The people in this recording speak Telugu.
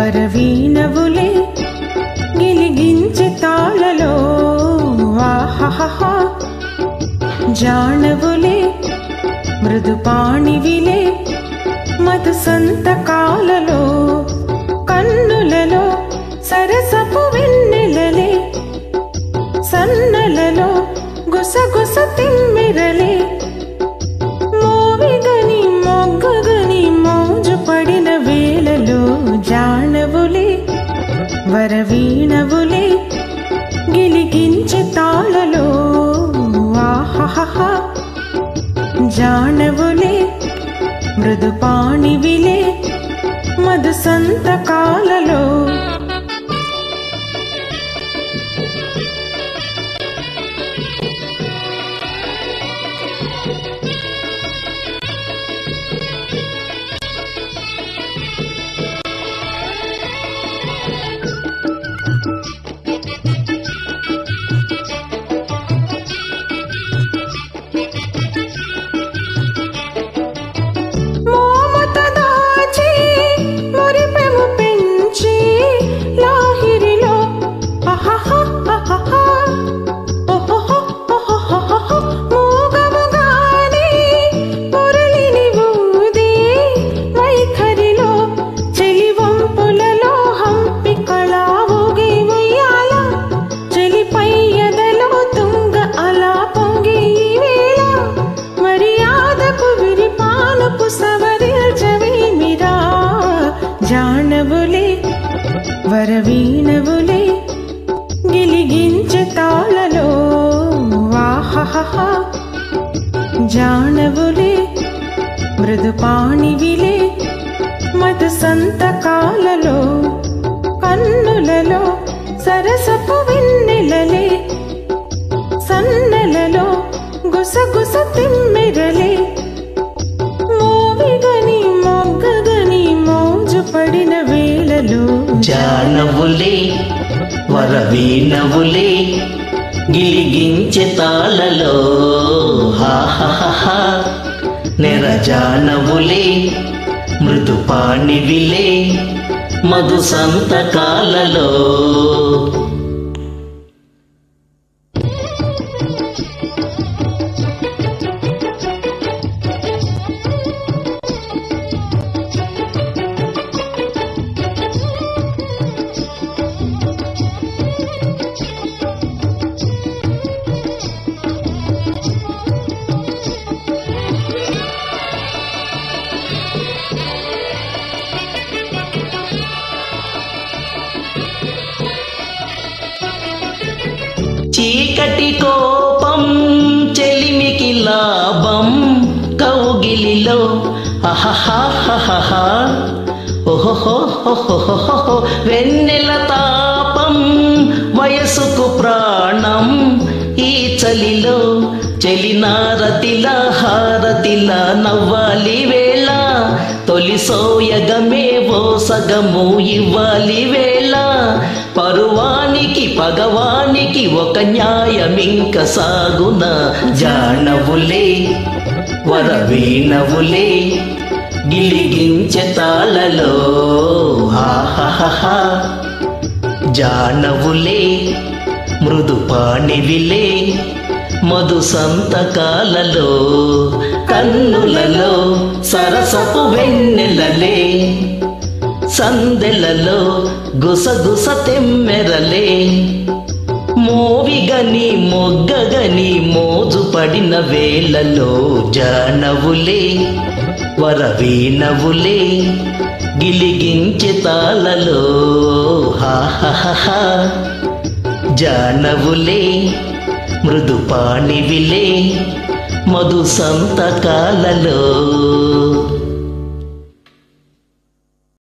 వరవీణవులే గిలిగించే తాళలో ఆహహహ జాణవులే మృదుపాణివిలే మధు సంతకాలలో కన్నులలో సరసపు వెన్నెలలే సన్నలలో గుసగుస తిమ్మిరలే మోవిగని మొగ్గగని మోజు పడిన వేళలో జాణవులే వరవీణవులే గిలిగించే తాళలో ఆహహహ జాణవులే మృదుపాణివిలే మధు సంతకాలలో మోమత దాచి మురిపెము పెంచి లాహిరిలో అహహహహహ ఓహోహో ఓహోహోహో మూగముగానే మురళిని ఊది వైఖరిలో చెలివంపులలో హంపి కళా ఊగి ఉయ్యాల చెలిపై ఎదలో తుంగ అలా పొంగి ఈ వేళ మర్యాదకు విరిపానపు సవరించవేమిరా జానవులే వరవీణవులే గిలిగించే తాళలో ఆహహహ జానవులే మృదుపాణివిలే మధు సంతకాలలో కన్నులలో సరసపు వెన్నెలలే సన్నలలో గుసగుస తిమ్మెరలే మోవిగని మొగ్గగని మోజు పడిన వేళలో జానవులే వరవీణవులే గిలిగించే తాళలో హాహహహ నెరజానవులే మృదుపాణివిలే మధు సంతకాలలో చీకటి కోపం చెలిమికి లాభం కౌగిలిలో అహహహహహ ఓహోహోహోహోహో వెన్నెల తాపం వయసుకు ప్రాణం ఈ చలిలో చెలినారతిల హారతిల నవ్వాలి వేళ తొలి సోయగమే ఓ సగము ఇవ్వాలి వేళ పరువానికి పగవానికి ఒక న్యాయమింక సాగున జానవులే వరవీణవులే గిలిగించే తాళలో ఆహహహ జానవులే మృదుపాణివిలే మధు సంతకాలలో కన్నులలో సరసపు వెన్నెలలే సందెలలో గుసగుస తెమ్మెరలే మోవిగని మొగ్గగని మోజు పడిన వేళలో జానవులే వరవీణవులే గిలిగించే తాళలో హాహహహ జానవులే మృదుపాణివిలే మధు సంతకాలలో